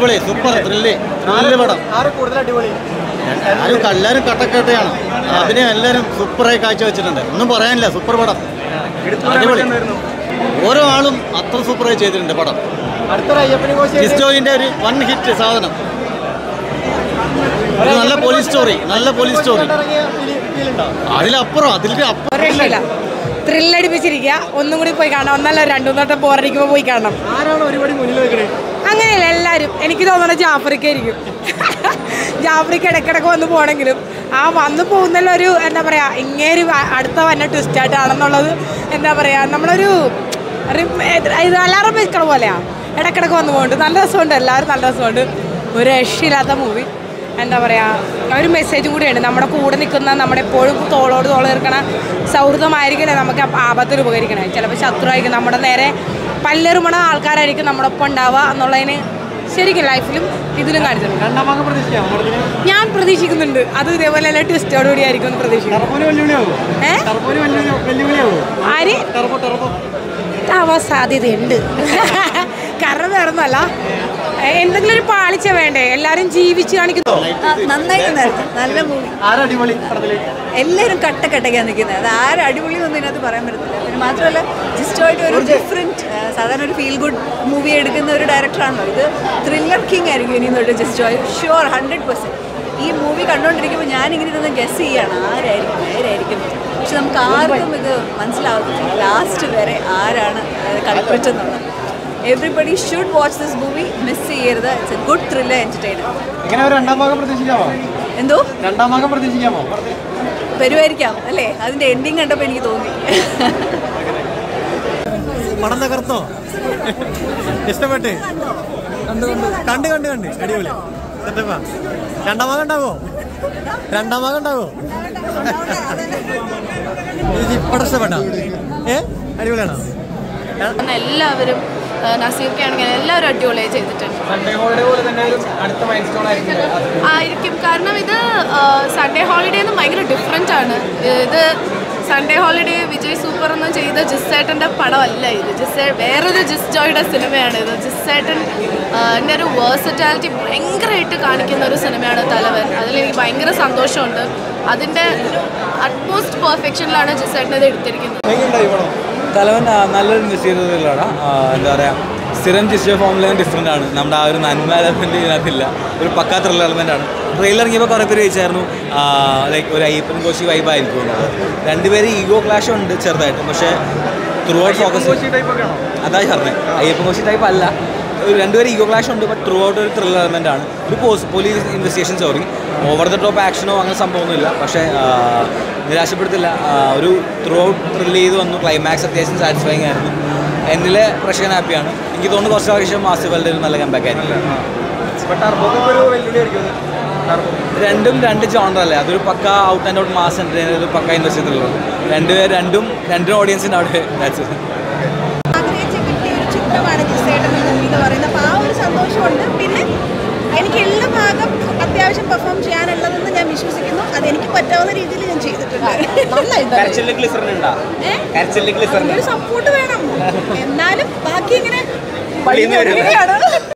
അടിപൊളി super thrill thrill പടം ആറ് കൂടുതൽ അടിപൊളി എല്ലാവരും എല്ലാവരും കട്ടക്കട്ടയാണ് അഭിനയം എല്ലാവരും സൂപ്പറായി കാഴ്ചവെച്ചിട്ടുണ്ട് ഒന്നും പറയാനില്ല സൂപ്പർ പടം അടിപൊളി ഓരോ ആളും അത്ര സൂപ്പറായി ചെയ്തിട്ടുണ്ട് പടം അടുത്തൊരു അയ്യപ്പനെ കോശി ജിസ്റ്റോയിന്റെ ഒരു വൺ ഹിറ്റ് സാധനം ഒരു നല്ല പോലീസ് സ്റ്റോറി നല്ല പോലീസ് സ്റ്റോറി ഇറങ്ങിയ ഫീൽ ഉണ്ടോ അതിലപ്പുറം അതിന്റെ അപ്പുറം ഒരു രക്ഷയില്ല ത്രില്ലടിപ്പിച്ചിരിക്കുക ഒന്നും കൂടി പോയി കാണണം ഒന്നല്ല രണ്ടു മൂന്നോട്ടം ബോറടിക്കുമ്പോൾ പോയി കാണണം ആരാണ് ഒരുപടി മുന്നിൽ നിൽക്കണേ അങ്ങനെയല്ല എല്ലാവരും എനിക്ക് തോന്നുന്നത് ജാഫ്രിക്കായിരിക്കും ജാഫ്രിക്ക് ഇടയ്ക്കിടയ്ക്ക് വന്ന് പോകണമെങ്കിലും ആ വന്ന് പോകുന്നതിൽ ഒരു എന്താ പറയുക ഇങ്ങേര് വ- അടുത്ത വന്ന ട്വിസ്റ്റായിട്ടാണെന്നുള്ളത് എന്താ പറയുക നമ്മളൊരു റിം- ഇത് അലാറം വെക്കണ പോലെയാ ഇടയ്ക്കിടയ്ക്ക് വന്ന് പോകുന്നുണ്ട് നല്ല രസമുണ്ട് എല്ലാവരും നല്ല രസമുണ്ട് ഒരു രക്ഷയില്ലാത്ത മൂവി എന്താ പറയുക ഒരു മെസ്സേജ് കൂടിയുണ്ട് നമ്മുടെ കൂടെ നിൽക്കുന്ന നമ്മുടെ എപ്പോഴും തോളോട് തോള് നിൽക്കണ സൗഹൃദമായിരിക്കണേ നമുക്ക് ആപത്തിൽ ഉപകരിക്കണേ ചിലപ്പോൾ ശത്രുവായിരിക്കും നമ്മുടെ നേരെ പല്ലെറുമണ ആൾക്കാരായിരിക്കും നമ്മുടെ ഒപ്പം ഉണ്ടാവുക എന്നുള്ളതിന് ശരിക്കും ലൈഫിലും ഇതിലും കാണിച്ചിട്ടുണ്ട് രണ്ടാം ഭാഗം പ്രതീക്ഷിക്കാം പടത്തിന് ഞാൻ പ്രതീക്ഷിക്കുന്നുണ്ട് അത് ഇതേപോലെ തന്നെ ട്വിസ്റ്റോടുകൂടി ആയിരിക്കും എന്ന് പ്രതീക്ഷിക്കുന്നു ടർബോന് വെല്ലുവിളിയാവോ ഏ ടർബോന് വെല്ലുവിളി വെല്ലുവിളിയാവോ ആര് ടർബോ ടർബോ ആവാൻ സാധ്യതയുണ്ട് കാരണം വേറെ ഒന്നല്ല എന്തെങ്കിലും ഒരു പാളിച്ച വേണ്ടേ എല്ലാരും ജീവിച്ച് കാണിക്കുന്നു നന്നായിട്ടുണ്ടായിരുന്നു നല്ല മൂവി ആരാ അടിപൊളി പടത്തില് എല്ലാവരും കട്ട കട്ടയ്ക്കാണ് നിൽക്കുന്നത് അത് ആരും അടിപൊളി ഒന്നും ഇതിനകത്ത് പറയാൻ പറ്റത്തില്ല പിന്നെ മാത്രമല്ല ജിസ്റ്റോയിട്ട് ഒരു ഡിഫറെൻറ്റ് സാധാരണ ഒരു ഫീൽ ഗുഡ് മൂവി എടുക്കുന്ന ഒരു ഡയറക്ടറാണല്ലോ ഇത് ത്രില്ലർ കിങ് ആയിരിക്കും ഇനി തൊട്ട് ജിസ്റ്റോയ് ഷുവർ ഹൺഡ്രഡ് പെർസെൻറ്റ് ഈ മൂവി കണ്ടുകൊണ്ടിരിക്കുമ്പോൾ ഞാനിങ്ങനെ ഇരുന്ന് ഗസ് ചെയ്യാണ് ആരായിരിക്കും ആരായിരിക്കും പക്ഷെ നമുക്ക് ആർക്കും ഇത് മനസ്സിലാവത്തില്ല ലാസ്റ്റ് വരെ ആരാണ് കളിപ്പറ്റെന്നുള്ളത് everybody should watch this movie miss ചെയ്യരുത് it's a good thriller entertainer ഇങ്ങനെ ഒരു രണ്ടാം ഭാഗം പ്രതീക്ഷിക്കാമോ എന്തോ രണ്ടാം ഭാഗം പ്രതീക്ഷിക്കാമോ പടത്തിൽ വരുമായിരിക്കാം അല്ലേ അതിന്റെ എൻഡിങ് കണ്ടപ്പോൾ എനിക്ക് തോന്നി പടം തകർത്തോ ഇഷ്ടപ്പെട്ട് കണ്ട് കണ്ട് കണ്ട് അടിപൊളി സെറ്റപ്പാ രണ്ടാം ഭാഗം ഉണ്ടാവോ രണ്ടാം ഭാഗം ഉണ്ടാവോ പടം ഇഷ്ടപ്പെട്ടോ ഏ അടിപൊളിയാണോ എല്ലാവരും ആ, നസീർക്ക് ആണെങ്കിൽ എല്ലാവരും അടിപൊളിയായി ചെയ്തിട്ടുണ്ട് സൺഡേ ഹോളിഡേ പോലെ തന്നെ ഒരു അടുത്ത മൈൽ സ്റ്റോൺ ആയിരിക്കും ആയിരിക്കും കാരണം ഇത് സൺഡേ ഹോളിഡേ എന്ന് ഭയങ്കര ഡിഫറെൻ്റ് ആണ് ഇത് സൺഡേ ഹോളിഡേ വിജയ് സൂപ്പർ എന്ന് ചെയ്ത ജിസ്സേട്ടൻ്റെ പടമല്ല ഇത് ജിസ്സേ വേറൊരു ജിസ് ജോയുടെ സിനിമയാണ് ഇത് ജിസ്സേട്ടൻ എൻ്റെ ഒരു വേഴ്സറ്റാലിറ്റി ഭയങ്കരമായിട്ട് കാണിക്കുന്ന ഒരു സിനിമയാണ് തലവൻ അതിലെനിക്ക് ഭയങ്കര സന്തോഷമുണ്ട് അതിൻ്റെ അറ്റ്മോസ്റ്റ് പെർഫെക്ഷനിലാണ് ജിസ്സേട്ടൻ ഇത് എടുത്തിരിക്കുന്നത് എങ്ങനെയുണ്ടായി പടം തലവൻ ആ, നല്ലൊരു ഇൻവെസ്റ്റിഗേറ്ററിലാണ് എന്താ പറയുക സ്ഥിരം ജിസ്റ്റർ ഫോമിലും ഡിഫറെൻ്റ് ആണ് നമ്മുടെ ആ ഒരു നന്മ എലമെൻറ്റ് ഇതിനകത്തില്ല ഒരു പക്കാ ത്രില്ലർ എലമെൻ്റ് ആണ് ട്രെയിലർ ഇറങ്ങിയപ്പോൾ കുറേ പേര് ചോദിച്ചായിരുന്നു ലൈക്ക് ഒരു അയ്യപ്പൻ കോശി വൈബായിരിക്കും എന്നുള്ളത് രണ്ടുപേരും ഈഗോ ക്ലാഷ് ഉണ്ട് ചെറുതായിട്ട് പക്ഷേ ത്രൂ ഔട്ട് ഫോക്കസ് ടൈപ്പ് ഒക്കെ ആണോ അതായി പറഞ്ഞത് അയ്യപ്പൻ കോശി ടൈപ്പ് അല്ല ഒരു രണ്ടുപേരും ഈഗോ ക്ലാഷ് ഉണ്ട് ബട്ട് ത്രൂ ഔട്ട് ഒരു ത്രില്ലർ എലമെൻ്റ് ആണ് ഒരു പോസ് police investigation story over the top ആക്ഷനോ അങ്ങനെ സംഭവമൊന്നുമില്ല പക്ഷേ ആ, നിരാശപ്പെടുത്തില്ല ആ, ഒരു ത്രൂ ഔട്ട് ത്രില്ല് ചെയ്ത് വന്നു ക്ലൈമാക്സ് അത്യാവശ്യം സാറ്റിസ്ഫൈങ് ആയിരുന്നു എന്നിലെ പ്രേക്ഷകൻ ഹാപ്പിയാണ് എനിക്ക് തോന്നുന്നു കുറച്ച് പ്രാവശ്യം മാസിഫലിൻ്റെ ഒരു നല്ല കമ്പാക്ക് ആയിരിക്കും ഇപ്പൊ ടർബോക്ക് ഒരു വെല്ലുവിളിയായിരിക്കും ഇത്. ടർബോ രണ്ടും രണ്ട് ജോണർ അല്ലേ അതൊരു pakka out and out mass entertainer ഒരു പക്ക ഇൻവെസ്റ്റ് ത്രില്ലർ രണ്ടുപേർ രണ്ടും രണ്ടും ഓഡിയൻസിൻ്റെ അവിടെ that's it. ആഗ്രഹിച്ച് കിട്ടിയ ഒരു ചിത്രമാണ് ജിസേട്ടൻ എന്ന് പറയുന്നത് അപ്പോൾ ആ ഒരു സന്തോഷമുണ്ട് പിന്നെ എനിക്ക് എല്ലാ ഭാഗം അത്യാവശ്യം പെർഫോം ചെയ്യാനുള്ളതെന്ന് ഞാൻ വിശ്വസിക്കുന്നു അത് എനിക്ക് പറ്റാവുന്ന രീതിയിൽ ഞാൻ ചെയ്തിട്ടുണ്ട് ഒരു സപ്പോർട്ട് വേണം എന്നാലും ബാക്കി ഇങ്ങനെ വഴി നോക്കുകയാണ്.